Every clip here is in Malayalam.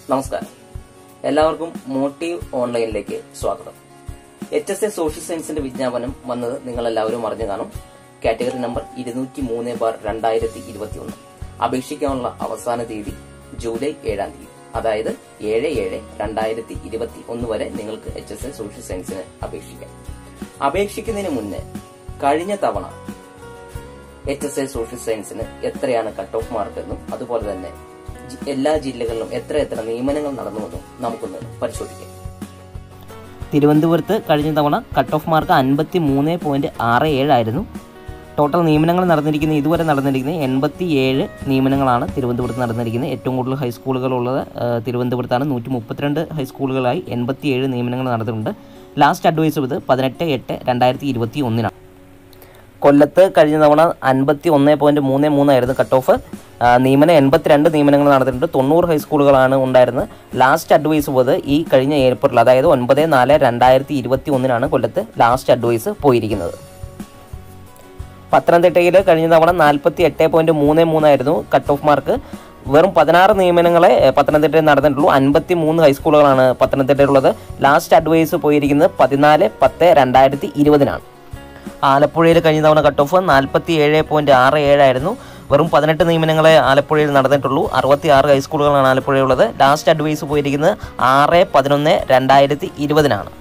നമസ്കാരം എല്ലാവർക്കും മോട്ടീവ് ഓൺലൈനിലേക്ക് സ്വാഗതം എച്ച് എസ് എ സോഷ്യൽ സയൻസിന്റെ വിജ്ഞാപനം വന്നത് നിങ്ങൾ എല്ലാവരും അറിഞ്ഞു കാണും കാറ്റഗറി നമ്പർ ഇരുന്നൂറ്റി മൂന്ന് ബാർ രണ്ടായിരത്തി ഇരുപത്തി ഒന്ന് അപേക്ഷിക്കാനുള്ള അവസാന തീയതി ജൂലൈ ഏഴാം തീയതി അതായത് ഏഴ് ഏഴ് രണ്ടായിരത്തി ഇരുപത്തി ഒന്ന് വരെ നിങ്ങൾക്ക് എച്ച് എസ് എ സോഷ്യൽ സയൻസിന് അപേക്ഷിക്കാം അപേക്ഷിക്കുന്നതിന് മുന്നേ കഴിഞ്ഞ തവണ എച്ച് എസ് എ സോഷ്യൽ സയൻസിന് എത്രയാണ് കട്ട് ഓഫ് മാർക്ക് എന്നും അതുപോലെ തന്നെ ജി- എല്ലാ ജില്ലകളിലും എത്ര എത്ര നിയമനങ്ങൾ നടന്നുവെന്നും നമുക്കൊന്ന് പരിശോധിക്കാം തിരുവനന്തപുരത്ത് കഴിഞ്ഞ തവണ കട്ട് ഓഫ് മാർക്ക് അൻപത്തി മൂന്ന് പോയിന്റ് ആറ് ഏഴായിരുന്നു ടോട്ടൽ നിയമനങ്ങൾ നടന്നിരിക്കുന്ന ഇതുവരെ നടന്നിരിക്കുന്ന എൺപത്തി ഏഴ് നിയമനങ്ങളാണ് തിരുവനന്തപുരത്ത് നടന്നിരിക്കുന്നത് ഏറ്റവും കൂടുതൽ ഹൈസ്കൂളുകളുള്ളത് ആ, തിരുവനന്തപുരത്താണ് നൂറ്റി മുപ്പത്തിരണ്ട് ഹൈസ്കൂളുകളായി എൺപത്തി ഏഴ് നിയമനങ്ങൾ നടന്നിട്ടുണ്ട് ലാസ്റ്റ് അഡ്വൈസ് ഇത് പതിനെട്ട് എട്ട് രണ്ടായിരത്തി ഇരുപത്തി ഒന്നിനാണ് കൊല്ലത്ത് കഴിഞ്ഞ തവണ അൻപത്തി ഒന്ന് പോയിന്റ് മൂന്ന് മൂന്നായിരുന്നു കട്ട് ഓഫ് നിയമനം എൺപത്തിരണ്ട് നിയമനങ്ങൾ നടന്നിട്ടുണ്ട് തൊണ്ണൂറ് ഹൈസ്കൂളുകളാണ് ഉണ്ടായിരുന്നത് ലാസ്റ്റ് അഡ്വൈസ് പോയത് ഈ കഴിഞ്ഞ ഏപ്രിൽ അതായത് ഒൻപത് നാല് രണ്ടായിരത്തി ഇരുപത്തി ഒന്നിനാണ് കൊല്ലത്ത് ലാസ്റ്റ് അഡ്വൈസ് പോയിരിക്കുന്നത് പത്തനംതിട്ടയിൽ കഴിഞ്ഞ തവണ നാൽപ്പത്തി എട്ട് പോയിന്റ് മൂന്ന് മൂന്നായിരുന്നു കട്ട് ഓഫ് മാർക്ക് വെറും പതിനാറ് നിയമനങ്ങളെ ഏഹ്, പത്തനംതിട്ടയിൽ നടന്നിട്ടുള്ളൂ അൻപത്തി മൂന്ന് ഹൈസ്കൂളുകളാണ് പത്തനംതിട്ടയിലുള്ളത് ലാസ്റ്റ് അഡ്വൈസ് പോയിരിക്കുന്നത് പതിനാല് പത്ത് രണ്ടായിരത്തി ഇരുപതിനാണ് ആലപ്പുഴയിൽ കഴിഞ്ഞ തവണ കട്ട് ഓഫ് നാൽപ്പത്തി ഏഴ് പോയിന്റ് ആറ് ഏഴായിരുന്നു വെറും പതിനെട്ട് നിയമനങ്ങളെ ആലപ്പുഴയിൽ നടന്നിട്ടുള്ളൂ അറുപത്തി ആറ് ഹൈസ്കൂളുകളാണ് ആലപ്പുഴയുള്ളത് ലാസ്റ്റ് അഡ്വൈസ് പോയിരിക്കുന്നത് ആറ് പതിനൊന്ന് രണ്ടായിരത്തി ഇരുപതിനാണ്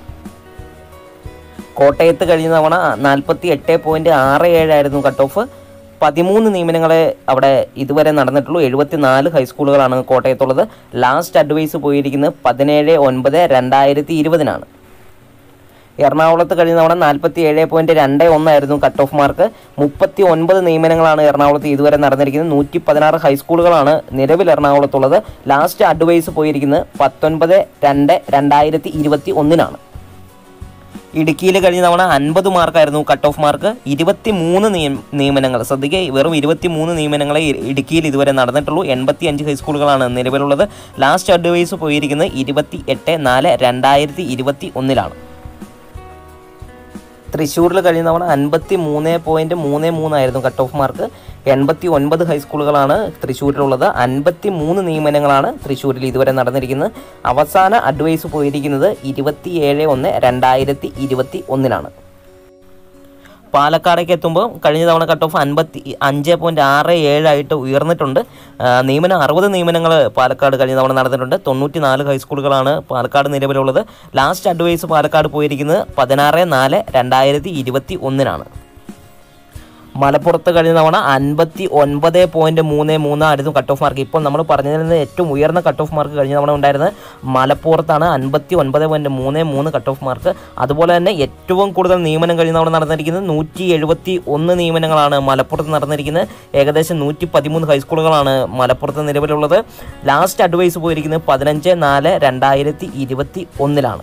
കോട്ടയത്ത് കഴിഞ്ഞ തവണ നാൽപ്പത്തി എട്ട് പോയിന്റ് ആറ് ഏഴായിരുന്നു കട്ട് ഓഫ് പതിമൂന്ന് നിയമനങ്ങളെ അവിടെ ഇതുവരെ നടന്നിട്ടുള്ളൂ എഴുപത്തിനാല് ഹൈസ്കൂളുകളാണ് കോട്ടയത്തുള്ളത് ലാസ്റ്റ് അഡ്വൈസ് പോയിരിക്കുന്നത് പതിനേഴ് ഒൻപത് രണ്ടായിരത്തി ഇരുപതിനാണ് എറണാകുളത്ത് കഴിഞ്ഞ തവണ നാൽപ്പത്തി ഏഴ് പോയിന്റ് രണ്ട് ഒന്നായിരുന്നു കട്ട് ഓഫ് മാർക്ക് മുപ്പത്തി ഒൻപത് നിയമനങ്ങളാണ് എറണാകുളത്ത് ഇതുവരെ നടന്നിരിക്കുന്നത് നൂറ്റി പതിനാറ് ഹൈസ്കൂളുകളാണ് നിലവിൽ എറണാകുളത്തുള്ളത് ലാസ്റ്റ് അഡ്വൈസ് പോയിരിക്കുന്നത് പത്തൊൻപത് രണ്ട് രണ്ടായിരത്തി ഇരുപത്തി ഒന്നിനാണ് ഇടുക്കിയിൽ കഴിഞ്ഞ തവണ അൻപത് മാർക്കായിരുന്നു കട്ട് ഓഫ് മാർക്ക് ഇരുപത്തി മൂന്ന് നിയമനങ്ങൾ ശ്രദ്ധിക്കുക വെറും ഇരുപത്തി മൂന്ന് നിയമനങ്ങളെ ഇ- ഇടുക്കിയിൽ ഇതുവരെ നടന്നിട്ടുള്ളൂ എൺപത്തി അഞ്ച് ഹൈസ്കൂളുകളാണ് നിലവിലുള്ളത് ലാസ്റ്റ് അഡ്വൈസ് പോയിരിക്കുന്നത് ഇരുപത്തി എട്ട് നാല് രണ്ടായിരത്തി ഇരുപത്തി ഒന്നിലാണ് തൃശ്ശൂരിൽ കഴിഞ്ഞ തവണ അൻപത്തി മൂന്ന് പോയിന്റ് മൂന്ന് മൂന്നായിരുന്നു കട്ട് ഓഫ് മാർക്ക് എൺപത്തി ഒൻപത് ഹൈസ്കൂളുകളാണ് തൃശ്ശൂരിലുള്ളത് അൻപത്തി മൂന്ന് നിയമനങ്ങളാണ് തൃശ്ശൂരിൽ ഇതുവരെ നടന്നിരിക്കുന്നത് അവസാന അഡ്വൈസ് പോയിരിക്കുന്നത് ഇരുപത്തിയേഴ് ഒന്ന് രണ്ടായിരത്തി ഇരുപത്തി ഒന്നിനാണ് പാലക്കാടേക്ക് എത്തുമ്പോൾ കഴിഞ്ഞ തവണ കട്ട് ഓഫ് അൻപത്തി അഞ്ച് പോയിന്റ് ആറ് ഏഴായിട്ട് ഉയർന്നിട്ടുണ്ട് ആ, നിയമനം അറുപത് നിയമനങ്ങൾ പാലക്കാട് കഴിഞ്ഞ തവണ നടന്നിട്ടുണ്ട് തൊണ്ണൂറ്റി നാല് ഹൈസ്കൂളുകളാണ് പാലക്കാട് നിലവിലുള്ളത് ലാസ്റ്റ് അഡ്വൈസ് പാലക്കാട് പോയിരിക്കുന്നത് പതിനാറ് നാല് രണ്ടായിരത്തി ഇരുപത്തി ഒന്നിനാണ് മലപ്പുറത്ത് കഴിഞ്ഞ തവണ അൻപത്തി ഒൻപത് പോയിന്റ് മൂന്ന് മൂന്നായിരുന്നു കട്ട് ഓഫ് മാർക്ക് ഇപ്പോൾ നമ്മൾ പറഞ്ഞതിൽ നിന്ന് ഏറ്റവും ഉയർന്ന കട്ട് ഓഫ് മാർക്ക് കഴിഞ്ഞ തവണ ഉണ്ടായിരുന്നത് മലപ്പുറത്താണ് അൻപത്തി ഒൻപത് പോയിന്റ് മൂന്ന് മൂന്ന് കട്ട് ഓഫ് മാർക്ക് അതുപോലെ തന്നെ ഏറ്റവും കൂടുതൽ നിയമനം കഴിഞ്ഞ തവണ നടന്നിരിക്കുന്നത് നൂറ്റി എഴുപത്തി ഒന്ന് നിയമനങ്ങളാണ് മലപ്പുറത്ത് നടന്നിരിക്കുന്നത് ഏകദേശം നൂറ്റി പതിമൂന്ന് ഹൈസ്കൂളുകളാണ് മലപ്പുറത്ത് നിലവിലുള്ളത് ലാസ്റ്റ് അഡ്വൈസ് പോയിരിക്കുന്നത് പതിനഞ്ച് നാല് രണ്ടായിരത്തി ഇരുപത്തി ഒന്നിലാണ്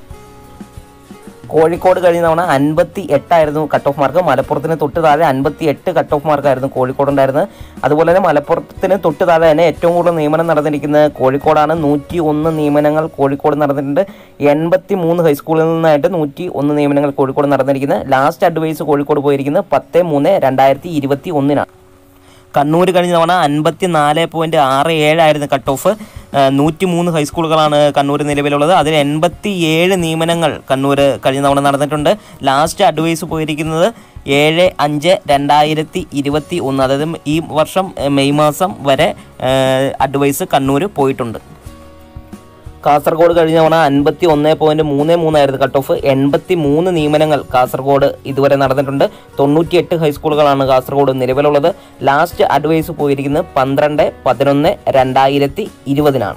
കോഴിക്കോട് കഴിഞ്ഞ തവണ അൻപത്തി എട്ടായിരുന്നു കട്ട് ഓഫ് മാർക്ക് മലപ്പുറത്തിന് തൊട്ട് താഴെ അൻപത്തി എട്ട് കട്ട് ഓഫ് മാർക്കായിരുന്നു കോഴിക്കോട് ഉണ്ടായിരുന്നത് അതുപോലെ തന്നെ മലപ്പുറത്തിന് തൊട്ട് താഴെ തന്നെ ഏറ്റവും കൂടുതൽ നിയമനം നടന്നിരിക്കുന്നത് കോഴിക്കോടാണ് നൂറ്റി ഒന്ന് നിയമനങ്ങൾ കോഴിക്കോട് നടന്നിട്ടുണ്ട് എൺപത്തി മൂന്ന് ഹൈസ്കൂളിൽ നിന്നായിട്ട് നൂറ്റി ഒന്ന് നിയമനങ്ങൾ കോഴിക്കോട് നടന്നിരിക്കുന്നത് ലാസ്റ്റ് അഡ്വൈസ് കോഴിക്കോട് പോയിരിക്കുന്നത് പത്ത് മൂന്ന് രണ്ടായിരത്തി ഇരുപത്തി ഒന്നിനാണ് കണ്ണൂർ കഴിഞ്ഞ തവണ അൻപത്തി നാല് പോയിന്റ് ആറ് ഏഴായിരുന്നു കട്ട് ഓഫ് നൂറ്റി മൂന്ന് ഹൈസ്കൂളുകളാണ് കണ്ണൂർ നിലവിലുള്ളത് അതിൽ എൺപത്തി ഏഴ് നിയമനങ്ങൾ കണ്ണൂർ കഴിഞ്ഞ തവണ നടന്നിട്ടുണ്ട് ലാസ്റ്റ് അഡ്വൈസ് പോയിരിക്കുന്നത് ഏഴ് അഞ്ച് രണ്ടായിരത്തി ഇരുപത്തി ഒന്ന് അതായത് ഈ വർഷം ഏഹ്, മെയ് മാസം വരെ ഏഹ്, അഡ്വൈസ് കണ്ണൂർ പോയിട്ടുണ്ട് കാസർഗോഡ് കഴിഞ്ഞ തവണ അൻപത്തി ഒന്ന് പോയിന്റ് മൂന്ന് മൂന്നായിരുന്നു കട്ട് ഓഫ് എൺപത്തി മൂന്ന് നിയമനങ്ങൾ കാസർഗോഡ് ഇതുവരെ നടന്നിട്ടുണ്ട് തൊണ്ണൂറ്റിയെട്ട് ഹൈസ്കൂളുകളാണ് കാസർഗോഡ് നിലവിലുള്ളത് ലാസ്റ്റ് അഡ്വൈസ് പോയിരിക്കുന്നത് പന്ത്രണ്ട് പതിനൊന്ന് രണ്ടായിരത്തി ഇരുപതിനാണ്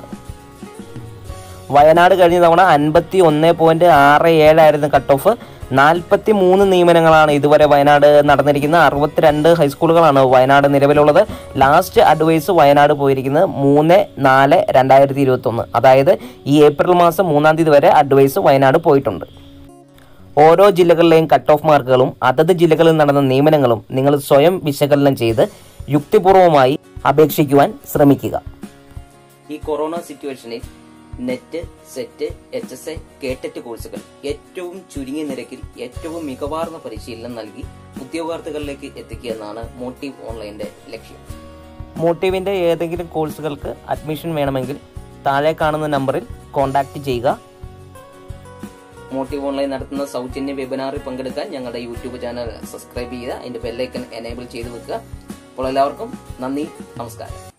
വയനാട് കഴിഞ്ഞ തവണ അൻപത്തി ഒന്ന് പോയിന്റ് ആറ് ഏഴായിരുന്നു കട്ട് ഓഫ് നാൽപ്പത്തി മൂന്ന് നിയമനങ്ങളാണ് ഇതുവരെ വയനാട് നടന്നിരിക്കുന്നത് അറുപത്തിരണ്ട് ഹൈസ്കൂളുകളാണ് വയനാട് നിലവിലുള്ളത് ലാസ്റ്റ് അഡ്വൈസ് വയനാട് പോയിരിക്കുന്നത് മൂന്ന് നാല് രണ്ടായിരത്തി ഇരുപത്തി ഒന്ന് അതായത് ഈ ഏപ്രിൽ മാസം മൂന്നാം തീയതി വരെ അഡ്വൈസ് വയനാട് പോയിട്ടുണ്ട് ഓരോ ജില്ലകളിലെയും കട്ട് ഓഫ് മാർക്കുകളും അതത് ജില്ലകളിൽ നടന്ന നിയമനങ്ങളും നിങ്ങൾ സ്വയം വിശകലനം ചെയ്ത് യുക്തിപൂർവമായി അപേക്ഷിക്കുവാൻ ശ്രമിക്കുക ഈ കൊറോണ സിറ്റുവേഷനിൽ NET SET H S A KTET കോഴ്സുകൾ ഏറ്റവും ചുരുങ്ങിയ നിരക്കിൽ ഏറ്റവും മികവാർന്ന പരിശീലനം നൽകി ഉദ്യോഗാർത്ഥികളിലേക്ക് എത്തിക്കുക എന്നാണ് മോട്ടീവ് ഓൺലൈന്റെ ലക്ഷ്യം മോട്ടീവിൻ്റെ ഏതെങ്കിലും കോഴ്സുകൾക്ക് അഡ്മിഷൻ വേണമെങ്കിൽ താഴെ കാണുന്ന നമ്പറിൽ കോൺടാക്റ്റ് ചെയ്യുക മോട്ടീവ് ഓൺലൈൻ നടത്തുന്ന സൗജന്യ വെബിനാറിൽ പങ്കെടുക്കാൻ ഞങ്ങളുടെ യൂട്യൂബ് ചാനൽ സബ്സ്ക്രൈബ് ചെയ്യുക അതിന്റെ ബെല്ലൈക്കൻ എനേബിൾ ചെയ്ത് വെക്കുക അപ്പോൾ എല്ലാവർക്കും നന്ദി നമസ്കാരം